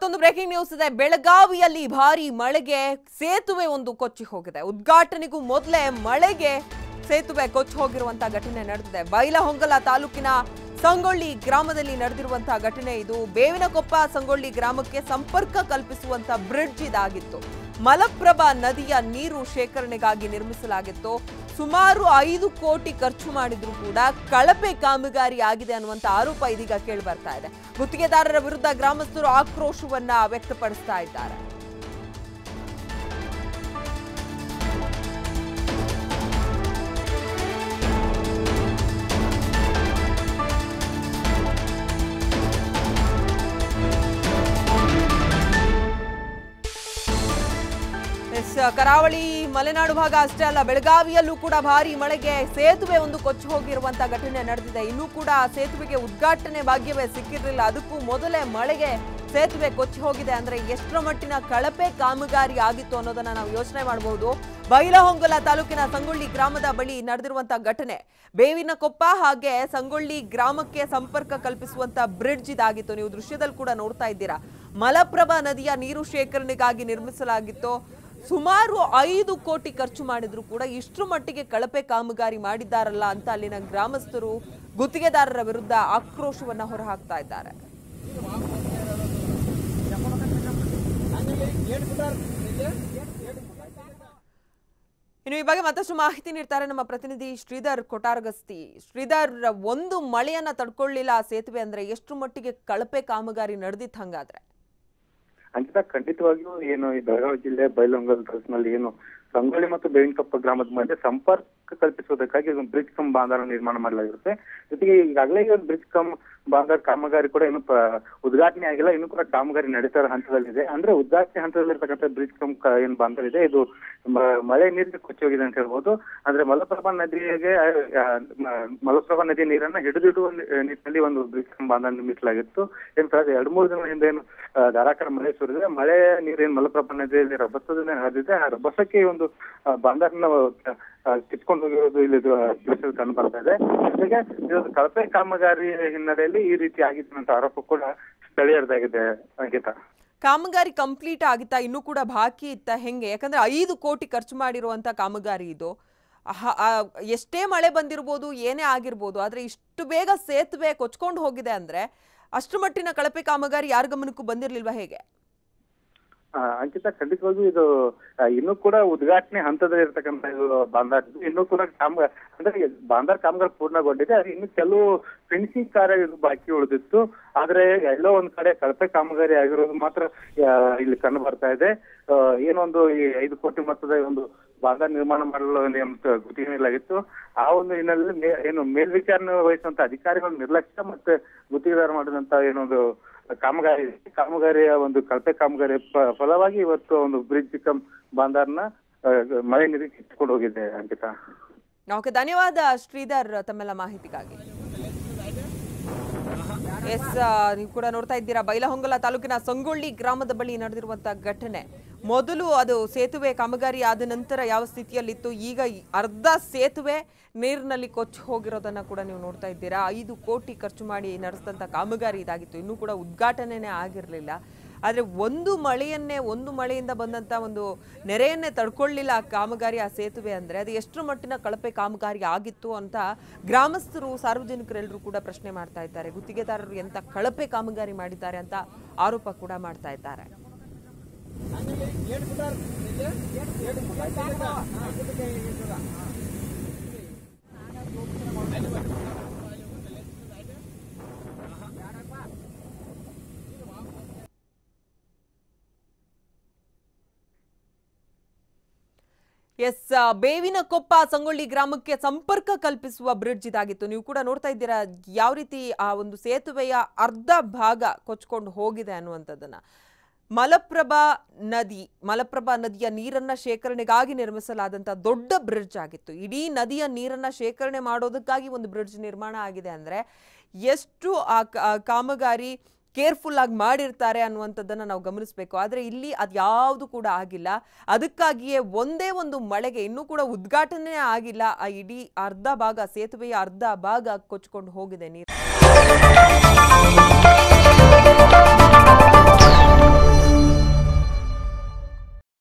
ಮತ್ತೊಂದು breaking news ಇದೆ ಬೆಳಗಾವಿಯಲ್ಲಿ ಭಾರಿ ಮಳೆಗೆ ಸೇತುವೆ ಒಂದು ಕೊಚ್ಚಿ ಹೋಗಿದೆ ಉದ್ಘಾಟನೆಗೂ ಮೊದಲೇ ಮಳೆಗೆ ಸೇತುವೆ ಕೊಚ್ಚಿ ಹೋಗಿರುವಂತಹ ಘಟನೆ ನಡೆದಿದೆ ಬೈಲಹೊಂಗಲ ತಾಲೂಕಿನ ಸಂಗೊಳ್ಳಿ ಗ್ರಾಮದಲ್ಲಿ ನಡೆದಿರುವಂತಹ ಘಟನೆ ಇದು ಬೇವಿನಕೊಪ್ಪ ಸಂಗೊಳ್ಳಿ ಗ್ರಾಮಕ್ಕೆ ಸಂಪರ್ಕ ಕಲ್ಪಿಸುವಂತ ಬ್ರಿಡ್ಜ್ ಇದಾಗಿತ್ತು ಮಲಪ್ರಭಾ ನದಿಯ ನೀರು ಶೇಖರಣೆಗಾಗಿ ನಿರ್ಮಿಸಲಾಗಿತ್ತು ಸುಮಾರು ಐದು ಕೋಟಿ ಖರ್ಚು ಮಾಡಿದ್ರು ಕೂಡ ಕಳಪೆ ಕಾಮಗಾರಿ ಆಗಿದೆ ಅನ್ನುವಂತ ಆರೋಪ ಇದೀಗ ಕೇಳಿ ಬರ್ತಾ ಇದೆ ಗುತ್ತಿಗೆದಾರರ ವಿರುದ್ಧ ಗ್ರಾಮಸ್ಥರು ಆಕ್ರೋಶವನ್ನ ವ್ಯಕ್ತಪಡಿಸ್ತಾ ಇದ್ದಾರೆ ಎಸ್ ಕರಾವಳಿ ಮಲೆನಾಡು ಭಾಗ ಅಷ್ಟೇ ಅಲ್ಲ ಬೆಳಗಾವಿಯಲ್ಲೂ ಕೂಡ ಭಾರಿ ಮಳೆಗೆ ಸೇತುವೆ ಒಂದು ಕೊಚ್ಚಿ ಹೋಗಿರುವಂತ ಘಟನೆ ನಡೆದಿದೆ ಇನ್ನೂ ಕೂಡ ಆ ಸೇತುವೆಗೆ ಉದ್ಘಾಟನೆ ಭಾಗ್ಯವೇ ಸಿಕ್ಕಿರಲಿಲ್ಲ ಅದಕ್ಕೂ ಮೊದಲೇ ಮಳೆಗೆ ಸೇತುವೆ ಕೊಚ್ಚಿ ಹೋಗಿದೆ ಅಂದ್ರೆ ಎಷ್ಟರ ಮಟ್ಟಿನ ಕಳಪೆ ಕಾಮಗಾರಿ ಆಗಿತ್ತು ಅನ್ನೋದನ್ನ ನಾವು ಯೋಚನೆ ಮಾಡಬಹುದು ಬೈಲಹೊಂಗಲ ತಾಲೂಕಿನ ಸಂಗೊಳ್ಳಿ ಗ್ರಾಮದ ಬಳಿ ನಡೆದಿರುವಂತಹ ಘಟನೆ ಬೇವಿನ ಕೊಪ್ಪ ಹಾಗೆ ಸಂಗೊಳ್ಳಿ ಗ್ರಾಮಕ್ಕೆ ಸಂಪರ್ಕ ಕಲ್ಪಿಸುವಂತ ಬ್ರಿಡ್ಜ್ ಇದಾಗಿತ್ತು ನೀವು ದೃಶ್ಯದಲ್ಲಿ ಕೂಡ ನೋಡ್ತಾ ಇದ್ದೀರಾ ಮಲಪ್ರಭಾ ನದಿಯ ನೀರು ಶೇಖರಣೆಗಾಗಿ ನಿರ್ಮಿಸಲಾಗಿತ್ತು ಸುಮಾರು ಐದು ಕೋಟಿ ಖರ್ಚು ಮಾಡಿದ್ರು ಕೂಡ ಇಷ್ಟರ ಮಟ್ಟಿಗೆ ಕಳಪೆ ಕಾಮಗಾರಿ ಮಾಡಿದ್ದಾರಲ್ಲ ಅಂತ ಅಲ್ಲಿನ ಗ್ರಾಮಸ್ಥರು ಗುತ್ತಿಗೆದಾರರ ವಿರುದ್ಧ ಆಕ್ರೋಶವನ್ನ ಹೊರಹಾಕ್ತಾ ಇದ್ದಾರೆ ಇನ್ನು ಈ ಬಗ್ಗೆ ಮತ್ತಷ್ಟು ಮಾಹಿತಿ ನೀಡ್ತಾರೆ ನಮ್ಮ ಪ್ರತಿನಿಧಿ ಶ್ರೀಧರ್ ಕೊಟಾರಗಸ್ತಿ ಶ್ರೀಧರ್ ಒಂದು ಮಳೆಯನ್ನ ತಡ್ಕೊಳ್ಳಿಲ್ಲ ಆ ಸೇತುವೆ ಅಂದ್ರೆ ಎಷ್ಟು ಮಟ್ಟಿಗೆ ಕಳಪೆ ಕಾಮಗಾರಿ ನಡೆದಿತ್ತು ಹಂಗಾದ್ರೆ ಅಂಕಿತ ಖಂಡಿತವಾಗಿಯೂ ಏನು ಈ ಬೆಳಗಾವಿ ಜಿಲ್ಲೆ ಬೈಲಹೊಂಗಲ್ ನಲ್ಲಿ ಏನು ಸಂಗೊಳ್ಳಿ ಮತ್ತು ಬೇವಿನಕೊಪ್ಪ ಗ್ರಾಮದ ಮಧ್ಯೆ ಸಂಪರ್ಕ ಕಲ್ಪಿಸುವುದಕ್ಕಾಗಿ ಒಂದು ಬ್ರಿಡ್ಜ್ ಕಮ್ ಬಾಂಧರ ನಿರ್ಮಾಣ ಮಾಡಲಾಗಿರುತ್ತೆ ಜೊತೆಗೆ ಈಗಾಗಲೇ ಈ ಒಂದು ಬ್ರಿಡ್ಜ್ ಕಮ್ ಬಾಂಧರ ಕಾಮಗಾರಿ ಕೂಡ ಇನ್ನು ಪ- ಉದ್ಘಾಟನೆ ಆಗಿಲ್ಲ ಇನ್ನು ಕೂಡ ಕಾಮಗಾರಿ ನಡೀತಾ ಇರೋ ಹಂತದಲ್ಲಿದೆ ಅಂದ್ರೆ ಉದ್ಘಾಟನೆ ಹಂತದಲ್ಲಿರ್ತಕ್ಕಂಥ ಬ್ರಿಡ್ಜ್ ಕಮ್ ಕ- ಏನ್ ಬಾಂಧರ್ ಇದೆ ಇದು ಮ- ಮಳೆ ನೀರಿಗೆ ಕೊಚ್ಚಿ ಹೋಗಿದೆ ಅಂತ ಹೇಳ್ಬೋದು ಅಂದ್ರೆ ಮಲಪ್ರಭಾ ನದಿಗೆ ಆ, ಮ- ಮಲಪ್ರಭಾ ನದಿಯ ನೀರನ್ನ ಹಿಡಿದಿಡುವ ನಿ- ನಿಟ್ಟಿನಲ್ಲಿ ಒಂದು ಬ್ರಿಡ್ಜ್ ಕಮ್ ಬಾಂಧರ ನಿರ್ಮಿಸಲಾಗಿತ್ತು ಏನ್ ಕಳೆದ ಎರಡ್ ಮೂರು ದಿನ ಹಿಂದೆ ಏನು ಆ, ಧಾರಾಕಾರ ಮಳೆ ಸುರಿದಿದೆ ಮಳೆ ನೀರೇನು ಮಲಪ್ರಭಾ ನದಿಯಲ್ಲಿ ರಭಸದಿಂದ ಹರಿದಿದೆ ಆ ರಭಸಕ್ಕೆ ಈ ಒಂದು ಆ, ಬಾಂಧರ್ನ ಆ, ಕಿತ್ಕೊಂಡು ಹೋಗಿರೋದು ಇಲ್ಲಿ ದೃಶ್ಯದಲ್ಲಿ ಕಂಡು ಬರ್ತಾ ಇದೆ ಜೊತೆಗೆ ಇದೊಂದು ಕಳಪೆ ಕಾಮಗಾರಿ ಹಿನ್ನೆಲೆಯಲ್ಲಿ ಈ ರೀತಿ ಆಗಿತ್ತು ಅಂತ ಆರೋಪ ಕೂಡ ಸ್ಥಳೀಯರದಾಗಿದೆ ಅಂಕಿತ ಕಾಮಗಾರಿ ಕಂಪ್ಲೀಟ್ ಆಗಿತ್ತಾ ಇನ್ನೂ ಕೂಡ ಬಾಕಿ ಇತ್ತ ಹೆಂಗೆ ಯಾಕಂದ್ರೆ ಐದು ಕೋಟಿ ಖರ್ಚು ಮಾಡಿರುವಂತ ಕಾಮಗಾರಿ ಇದು ಹ- ಆ, ಎಷ್ಟೇ ಮಳೆ ಬಂದಿರ್ಬೋದು ಏನೇ ಆಗಿರ್ಬೋದು ಆದ್ರೆ ಇಷ್ಟು ಬೇಗ ಸೇತುವೆ ಕೊಚ್ಕೊಂಡು ಹೋಗಿದೆ ಅಂದ್ರೆ ಅಷ್ಟು ಮಟ್ಟಿನ ಕಳಪೆ ಕಾಮಗಾರಿ ಯಾರ ಗಮನಕ್ಕೂ ಬಂದಿರ್ಲಿಲ್ವಾ ಹೇಗೆ ಆ, ಅಂಕಿತ ಖಂಡಿತವಾಗಿಯೂ ಇದು ಆ, ಇನ್ನೂ ಕೂಡ ಉದ್ಘಾಟನೆ ಹಂತದಲ್ಲಿ ಇರ್ತಕ್ಕಂಥ ಇದು ಬಾಂದಾರ್ ಇದು. ಇನ್ನೂ ಕೂಡ ಕಾಮ ಅಂದ್ರೆ ಈ ಬಾಂದಾರ್ ಕಾಮಗಾರಿ ಪೂರ್ಣಗೊಂಡಿದೆ ಅದು ಇನ್ನು ಕೆಲವು ಫಿನಿಶಿಂಗ್ ಕಾರ್ಯ ಇದು ಬಾಕಿ ಉಳಿದಿತ್ತು ಆದ್ರೆ ಎಲ್ಲೋ ಒಂದ್ ಕಡೆ ಕಳಪೆ ಕಾಮಗಾರಿ ಆಗಿರೋದು ಮಾತ್ರ ಆ, ಇಲ್ಲಿ ಕಂಡು ಬರ್ತಾ ಇದೆ ಆ, ಏನೊಂದು ಈ ಐದು ಕೋಟಿ ಮೊತ್ತದ ಒಂದು ಬಾಂದಾರ್ ನಿರ್ಮಾಣ ಮಾಡಲು ನೇಮ- ಗುತ್ತಿಗೆ ನೀಡಲಾಗಿತ್ತು ಆ ಒಂದು ಹಿನ್ನೆಲೆಯಲ್ಲಿ ಮೇ- ಏನು ಮೇಲ್ವಿಚಾರಣೆ ವಹಿಸುವಂತ ಅಧಿಕಾರಿಗಳ ನಿರ್ಲಕ್ಷ್ಯ ಮತ್ತೆ ಗುತ್ತಿಗೆದಾರ ಮಾಡಿದಂತ ಏನೊಂದು ಕಾಮಗಾರಿ ಕಾಮಗಾರಿಯ ಒಂದು ಕಳಪೆ ಕಾಮಗಾರಿ ಫ- ಫಲವಾಗಿ ಇವತ್ತು ಒಂದು ಬ್ರಿಡ್ಜ್ ಕಮ್ ಬಾಂದಾರ್ನ ಆ, ಮಳೆ ನೀರಿಗೆ ಕಿತ್ಕೊಂಡು ಹೋಗಿದೆ ಅಂಕಿತಾ ಓಕೆ ಧನ್ಯವಾದ ಶ್ರೀಧರ್ ತಮ್ಮೆಲ್ಲ ಮಾಹಿತಿಗಾಗಿ ಎಸ್ ನೀವು ಕೂಡ ನೋಡ್ತಾ ಇದ್ದೀರಾ ಬೈಲಹೊಂಗಲ ತಾಲೂಕಿನ ಸಂಗೊಳ್ಳಿ ಗ್ರಾಮದ ಬಳಿ ನಡೆದಿರುವಂತಹ ಘಟನೆ ಮೊದಲು ಅದು ಸೇತುವೆ ಕಾಮಗಾರಿ ಆದ ನಂತರ ಯಾವ ಸ್ಥಿತಿಯಲ್ಲಿತ್ತು ಈಗ ಈ ಅರ್ಧ ಸೇತುವೆ ನೀರಿನಲ್ಲಿ ಕೊಚ್ಚಿ ಹೋಗಿರೋದನ್ನ ಕೂಡ ನೀವು ನೋಡ್ತಾ ಇದ್ದೀರಾ ಐದು ಕೋಟಿ ಖರ್ಚು ಮಾಡಿ ನಡೆಸಿದಂಥ ಕಾಮಗಾರಿ ಇದಾಗಿತ್ತು ಇನ್ನೂ ಕೂಡ ಉದ್ಘಾಟನೆನೇ ಆಗಿರಲಿಲ್ಲ ಆದರೆ ಒಂದು ಮಳೆಯನ್ನೇ ಒಂದು ಮಳೆಯಿಂದ ಬಂದಂಥ ಒಂದು ನೆರೆಯನ್ನೇ ತಡ್ಕೊಳ್ಳಿಲ್ಲ ಆ ಕಾಮಗಾರಿ ಆ ಸೇತುವೆ ಅಂದರೆ ಅದು ಎಷ್ಟು ಮಟ್ಟಿನ ಕಳಪೆ ಕಾಮಗಾರಿ ಆಗಿತ್ತು ಅಂತ ಗ್ರಾಮಸ್ಥರು ಸಾರ್ವಜನಿಕರೆಲ್ಲರೂ ಕೂಡ ಪ್ರಶ್ನೆ ಮಾಡ್ತಾ ಇದ್ದಾರೆ ಗುತ್ತಿಗೆದಾರರು ಎಂಥ ಕಳಪೆ ಕಾಮಗಾರಿ ಮಾಡಿದ್ದಾರೆ ಅಂತ ಆರೋಪ ಕೂಡ ಮಾಡ್ತಾ ಇದ್ದಾರೆ ಎಸ್ ಆ, ಬೇವಿನ ಕೊಪ್ಪ ಸಂಗೊಳ್ಳಿ ಗ್ರಾಮಕ್ಕೆ ಸಂಪರ್ಕ ಕಲ್ಪಿಸುವ ಬ್ರಿಡ್ಜ್ ಇದಾಗಿತ್ತು ನೀವು ಕೂಡ ನೋಡ್ತಾ ಇದ್ದೀರಾ ಯಾವ ರೀತಿ ಆ ಒಂದು ಸೇತುವೆಯ ಅರ್ಧ ಭಾಗ ಕೊಚ್ಕೊಂಡು ಹೋಗಿದೆ ಅನ್ನುವಂಥದ್ದನ್ನ ಮಲಪ್ರಭಾ ನದಿ ಮಲಪ್ರಭಾ ನದಿಯ ನೀರನ್ನ ಶೇಖರಣೆಗಾಗಿ ನಿರ್ಮಿಸಲಾದಂಥ ದೊಡ್ಡ ಬ್ರಿಡ್ಜ್ ಆಗಿತ್ತು ಇಡೀ ನದಿಯ ನೀರನ್ನ ಶೇಖರಣೆ ಮಾಡೋದಕ್ಕಾಗಿ ಒಂದು ಬ್ರಿಡ್ಜ್ ನಿರ್ಮಾಣ ಆಗಿದೆ ಅಂದ್ರೆ ಎಷ್ಟು ಆ ಕ- ಆ ಕಾಮಗಾರಿ ಕೇರ್ಫುಲ್ ಆಗಿ ಮಾಡಿರ್ತಾರೆ ಅನ್ನುವಂಥದ್ದನ್ನ ನಾವು ಗಮನಿಸಬೇಕು ಆದರೆ ಇಲ್ಲಿ ಅದು ಯಾವುದು ಕೂಡ ಆಗಿಲ್ಲ ಅದಕ್ಕಾಗಿಯೇ ಒಂದೇ ಒಂದು ಮಳೆಗೆ ಇನ್ನೂ ಕೂಡ ಉದ್ಘಾಟನೆ ಆಗಿಲ್ಲ ಆ ಇಡೀ ಅರ್ಧ ಭಾಗ ಸೇತುವೆಯ ಅರ್ಧ ಭಾಗ ಕೊಚ್ಕೊಂಡು ಹೋಗಿದೆ ನೀರು